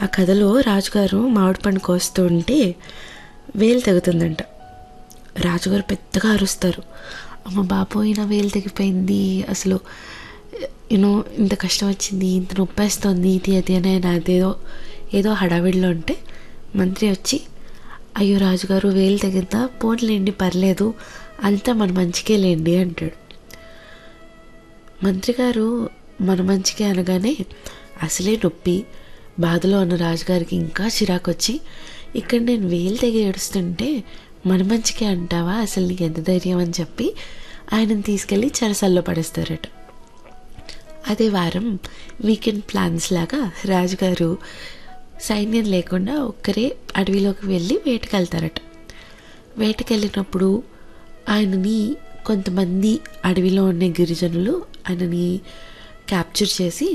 ఆ కథలో రాజుగారు మామిడి పండు కోస్తూ ఉంటే వేలు తెగుతుందంట రాజుగారు పెద్దగా అరుస్తారు అమ్మ బాబోయ్ నా వేలు తెగిపోయింది అసలు యూనో ఇంత కష్టం వచ్చింది ఇంత నొప్పేస్తుంది ఇది అది అని ఆయన అదేదో ఏదో హడావిడిలో ఉంటే మంత్రి వచ్చి అయ్యో రాజుగారు వేలు తెగిందా పోన్లేండి పర్లేదు అంతా మన మంచికే లేండి అంటాడు మంత్రి గారు మన మంచికే అనగానే అసలే నొప్పి బాధలో ఉన్న రాజుగారికి ఇంకా చిరాకు వచ్చి ఇక్కడ నేను వేలు తెగి ఏడుస్తుంటే మన మంచికే అంటావా అసలు నీకు ఎంత ధైర్యం అని చెప్పి ఆయనను తీసుకెళ్ళి చెరసల్లో పడేస్తారట అదే వారం వీకెండ్ ప్లాన్స్ లాగా రాజుగారు సైన్యం లేకుండా ఒక్కరే అడవిలోకి వెళ్ళి వేటకెళ్తారట వేటకెళ్ళినప్పుడు ఆయనని కొంతమంది అడవిలో ఉండే గిరిజనులు ఆయనని క్యాప్చర్ చేసి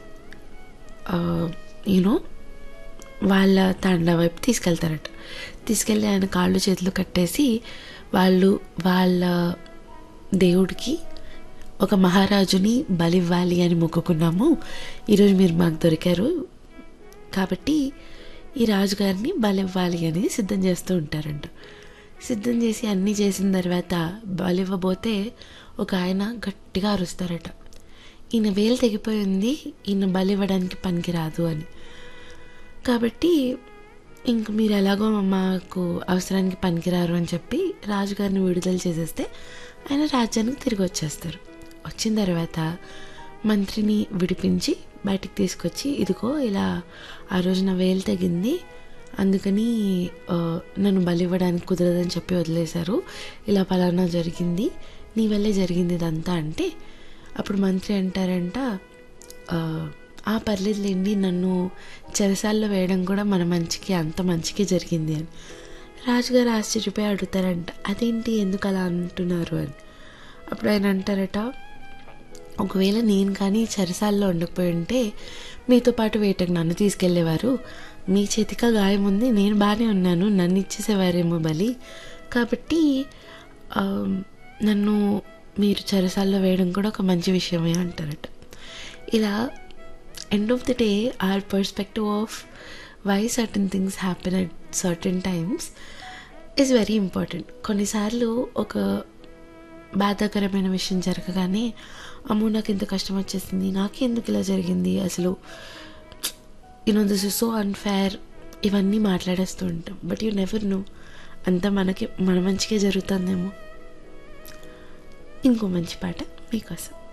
యూనో వాళ్ళ తండా వైపు తీసుకెళ్తారట తీసుకెళ్ళి ఆయన కాళ్ళు చేతులు కట్టేసి వాళ్ళు వాళ్ళ దేవుడికి ఒక మహారాజుని బలివ్వాలి అని మొక్కుకున్నాము ఈరోజు మీరు మాకు దొరికారు కాబట్టి ఈ రాజుగారిని బలివ్వాలి అని సిద్ధం చేస్తూ ఉంటారంట సిద్ధం చేసి అన్నీ చేసిన తర్వాత బలివ్వబోతే ఒక ఆయన గట్టిగా అరుస్తారట ఈయన వేలు తెగిపోయింది ఈయన బలివ్వడానికి పనికిరాదు అని కాబట్టి ఇంక మీరు ఎలాగో మాకు అవసరానికి పనికిరారు అని చెప్పి రాజుగారిని విడుదల చేసేస్తే ఆయన రాజ్యానికి తిరిగి వచ్చేస్తారు వచ్చిన తర్వాత మంత్రిని విడిపించి బయటికి తీసుకొచ్చి ఇదిగో ఇలా ఆ రోజు నా వేలు తగింది అందుకని ఆ, నన్ను బలివ్వడానికి కుదరదని చెప్పి వదిలేశారు ఇలా పలానా జరిగింది నీ వల్లే జరిగింది ఇదంతా అంటే అప్పుడు మంత్రి అంటారంట "ఆ, ఆ పర్లేదులేండి నన్ను చెరసాల్లో వేయడం కూడా మన మంచికి అంత మంచికి జరిగింది అని రాజుగారు ఆశ్చర్యపోయి అడుగుతారంట అదేంటి ఎందుకు అలా అంటున్నారు అని అప్పుడు ఆయన అంటారట ఒకవేళ నేను కానీ చెరసాల్లో ఉండకపోయి ఉంటే మీతో పాటు వేటకు నన్ను తీసుకెళ్లేవారు మీ చేతిగా గాయం ఉంది నేను బాగానే ఉన్నాను నన్ను ఇచ్చేసేవారేమో బలి కాబట్టి ఆ, నన్ను మీరు చెరసాల్లో వేయడం కూడా ఒక మంచి విషయమే అంటారట ఇలా end of the day our perspective of why certain things happen at certain times is very important కొన్నిసార్లు ఒక బాధాకరమైన విషయం జరగగానే అమ్మో నాకు ఇంత కష్టం వచ్చేసింది నాకే ఎందుకు ఇలా జరిగింది అసలు you know this is so unfair ఇవన్నీ మాట్లాడేస్తూ ఉంటాం బట్ యూ నెవర్ నో అంతా మనకి మన మంచిగా జరుగుతుందేమో ఇంకో మంచి పాట మీకోసం